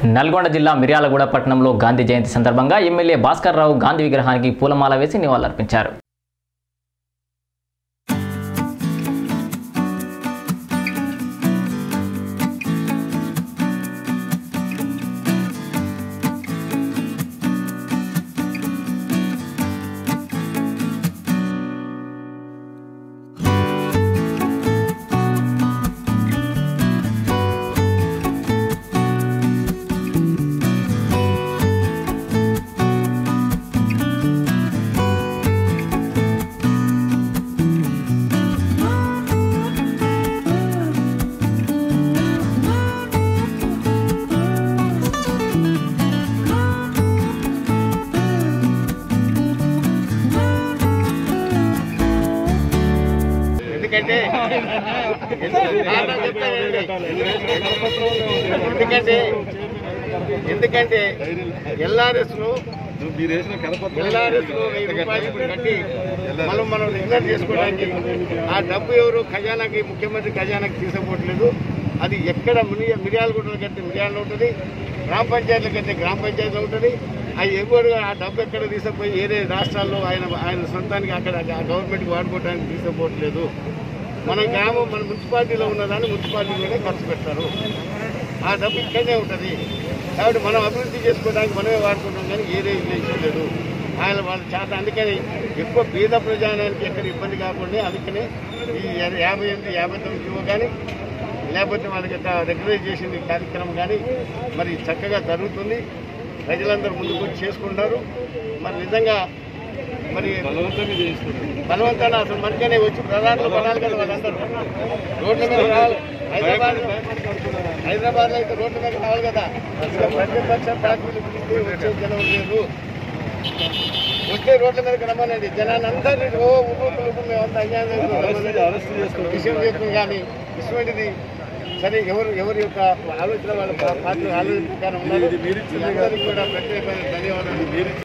నల్గొండ జిల్లా మిర్యాలగూడ పట్టణంలో గాంధీ జయంతి సందర్భంగా ఎమ్మెల్యే భాస్కర్ రావు గాంధీ విగ్రహానికి పూలమాల వేసి నివాళులర్పించారు ఎందుకంటే కారణం చెప్తానండి. ఎందుకంటే ఎందుకంటే ఎల్ఆర్ఎస్ లో ఎల్ఆర్ఎస్ లో వెయ్యి రూపాయలు ఇప్పుడు కట్టి మనం మనం రెగ్యులర్ చేసుకోవడానికి ఆ డబ్బు ఎవరు ఖజానాకి ముఖ్యమంత్రి ఖజానాకి తీసుకోవట్లేదు అది ఎక్కడ మిరియా మిర్యాలగూడలో కడితే మిర్యాలలో ఉంటుంది గ్రామ పంచాయతీలో కడితే గ్రామ పంచాయతీలో ఉంటుంది ఆ ఎవరు ఆ డబ్బు ఎక్కడ తీసుకుపోయి ఏదే రాష్ట్రాల్లో ఆయన ఆయన సొంతానికి అక్కడ ఆ గవర్నమెంట్కి వాడుకోవడానికి తీసుకోవట్లేదు మన గ్రామం మన మున్సిపాలిటీలో ఉన్నదాన్ని మున్సిపాలిటీలోనే ఖర్చు పెడతారు ఆ డబ్బు ఇక్కడనే ఉంటుంది కాబట్టి మనం అభివృద్ధి చేసుకోవడానికి మనమే వాడుకుంటాం కానీ ఏదే ఇష్యూ లేదు ఆయన వాళ్ళ చేత అందుకని ఎక్కువ పేద ప్రజానానికి ఎక్కడ ఇబ్బంది కాకుండా అందుకనే ఈ యాభై ఎనిమిది యాభై తొమ్మిది జీవో కానీ లేకపోతే వాళ్ళకి రెగ్యులైజ్ చేసిన కార్యక్రమం కానీ మరి చక్కగా జరుగుతుంది ప్రజలందరూ ముందుకు వచ్చి చేసుకుంటారు మరి నిజంగా మరి బలవంతాన అసలు మంచిగానే వచ్చి ప్రధానంలో పడాలి కదా వాళ్ళందరూ రోడ్ల మీద రావాలి హైదరాబాద్ హైదరాబాద్ లో అయితే రోడ్ల మీద రావాలి కదా ఇక ప్రతిపక్ష పార్టీలు పిలిస్తే వచ్చే జనం లేదు వస్తే రోడ్ల మీదకి రమ్మనండి జనాన్ని అందరినీ ఓ ఉరుకులు ఉరుకులు మేమంతా అన్యాయం విషయం చెప్తుంది కానీ ఇటువంటిది సరే ఎవరు ఎవరి యొక్క ఆలోచన వాళ్ళ పార్టీ ఆలోచన ప్రకారం ఉన్నారు అందరికీ కూడా ప్రత్యేకమైన ధన్యవాదాలు